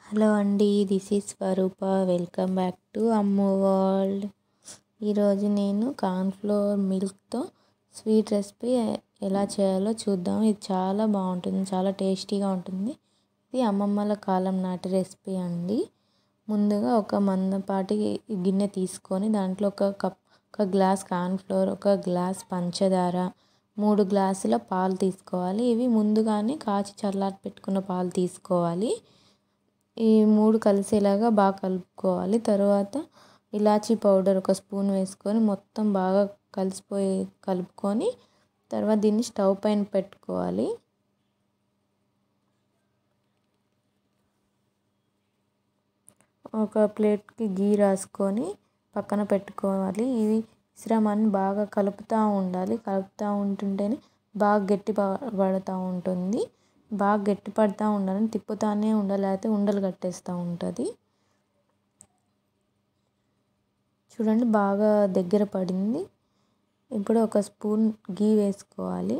hello అండి this is Swaroopa welcome back to Ammu world ఈరోజు నేను కార్న్ఫ్లోర్ మిల్క్తో స్వీట్ రెసిపీ ఎలా చేయాలో చూద్దాం ఇది చాలా బాగుంటుంది చాలా టేస్టీగా ఉంటుంది ఇది అమ్మమ్మల కాలం నాటి రెసిపీ అండి ముందుగా ఒక మందపాటి గిన్నె తీసుకొని దాంట్లో ఒక కప్ ఒక గ్లాస్ కార్న్ఫ్లోర్ ఒక గ్లాస్ పంచదార మూడు గ్లాసుల పాలు తీసుకోవాలి ఇవి ముందుగానే కాచి చల్లారి పెట్టుకున్న పాలు తీసుకోవాలి ఈ మూడు కలిసేలాగా బాగా కలుపుకోవాలి తర్వాత ఇలాచీ పౌడర్ ఒక స్పూన్ వేసుకొని మొత్తం బాగా కలిసిపోయి కలుపుకొని తర్వాత దీన్ని స్టవ్ పైన పెట్టుకోవాలి ఒక ప్లేట్కి గీ రాసుకొని పక్కన పెట్టుకోవాలి ఇవి మిశ్రమాన్ని బాగా కలుపుతూ ఉండాలి కలుపుతూ ఉంటుంటేనే బాగా గట్టి పడుతూ ఉంటుంది బాగా గట్టి పడుతూ ఉండాలని తిప్పుతూనే ఉండాలి లేకపోతే ఉండలు కట్టేస్తూ ఉంటుంది చూడండి బాగా దగ్గర పడింది ఇప్పుడు ఒక స్పూన్ గీ వేసుకోవాలి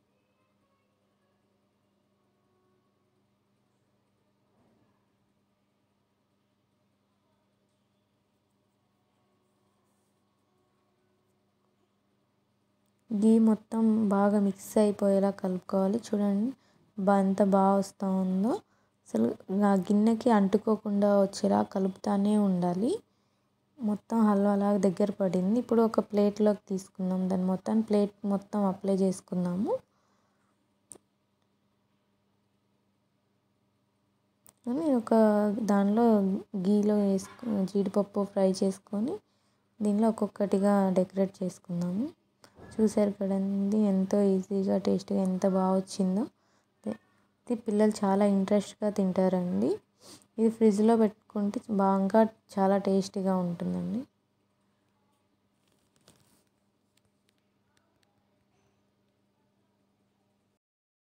గీ మొత్తం బాగా మిక్స్ అయిపోయేలా కలుపుకోవాలి చూడండి బా ఎంత బాగా వస్తూ ఉందో అసలు ఆ గిన్నెకి అంటుకోకుండా వచ్చేలా కలుపుతూనే ఉండాలి మొత్తం హల్వా లాగా దగ్గర పడింది ఇప్పుడు ఒక ప్లేట్లోకి తీసుకుందాం దాన్ని మొత్తం ప్లేట్ మొత్తం అప్లై చేసుకుందాము ఒక దానిలో గీలో వేసుకు జీడిపప్పు ఫ్రై చేసుకొని దీనిలో ఒక్కొక్కటిగా డెకరేట్ చేసుకుందాము చూసారు కదండి ఎంతో ఈజీగా టేస్ట్గా ఎంత బాగా వచ్చిందో ఇది పిల్లలు చాలా ఇంట్రెస్ట్గా తింటారండి ఇది ఫ్రిడ్జ్లో పెట్టుకుంటే బాగా చాలా టేస్టీగా ఉంటుందండి